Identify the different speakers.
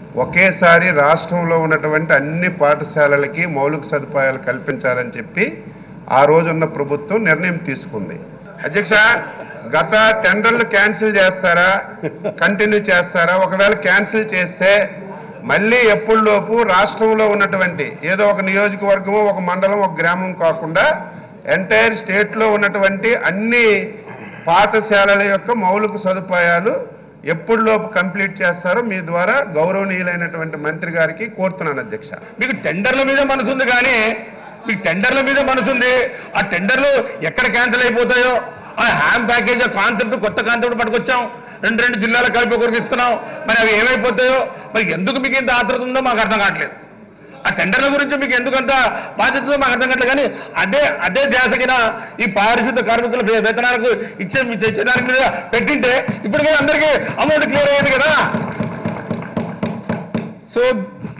Speaker 1: ఒకేసారి రాష్ట్రంలో ఉన్నటువంటి అన్ని పాఠశాలలకి మౌలిక సదుపాయాలు కల్పించాలని చెప్పి ఆ రోజున్న ప్రభుత్వం నిర్ణయం తీసుకుంది అధ్యక్ష గత టెండర్లు క్యాన్సిల్ చేస్తారా కంటిన్యూ చేస్తారా ఒకవేళ క్యాన్సిల్ చేస్తే మళ్ళీ ఎప్పుడులోపు రాష్ట్రంలో ఉన్నటువంటి ఏదో ఒక నియోజకవర్గము ఒక మండలం ఒక గ్రామం కాకుండా ఎంటైర్ స్టేట్ లో ఉన్నటువంటి అన్ని పాఠశాలల యొక్క మౌలిక సదుపాయాలు ఎప్పుడులోపు కంప్లీట్ చేస్తారో మీ ద్వారా గౌరవనీయులైనటువంటి మంత్రి గారికి కోరుతున్నాను అధ్యక్ష
Speaker 2: మీకు టెండర్ల మీద మనసు ఉంది కానీ మీకు టెండర్ల మీద మనసు ఉంది ఆ టెండర్లు ఎక్కడ క్యాన్సిల్ అయిపోతాయో ఆ హ్యామ్ ప్యాకేజ్ కాన్సెప్ట్ కొత్త కాన్సెప్ట్ పట్టుకొచ్చాం రెండు రెండు జిల్లాల కలిపి ఒకరికి ఇస్తున్నాం మరి అవి ఏమైపోతాయో మరి ఎందుకు మీకు ఇంత ఆత్రత ఉందో మాకు అర్థం కావట్లేదు ఆ టెండర్ల గురించి మీకు ఎందుకు అంత బాధ్యత ఉందో మాకు అర్థం కావట్లేదు కానీ అదే అదే ధ్యాసకిన ఈ పారిశుద్ధ కార్మికుల వే- వేతనాలకు ఇచ్చే ఇచ్చే దాని మీద పెట్టింటే ఇప్పటికే అందరికీ అమౌంట్ క్లియర్ అయ్యేది కదా సో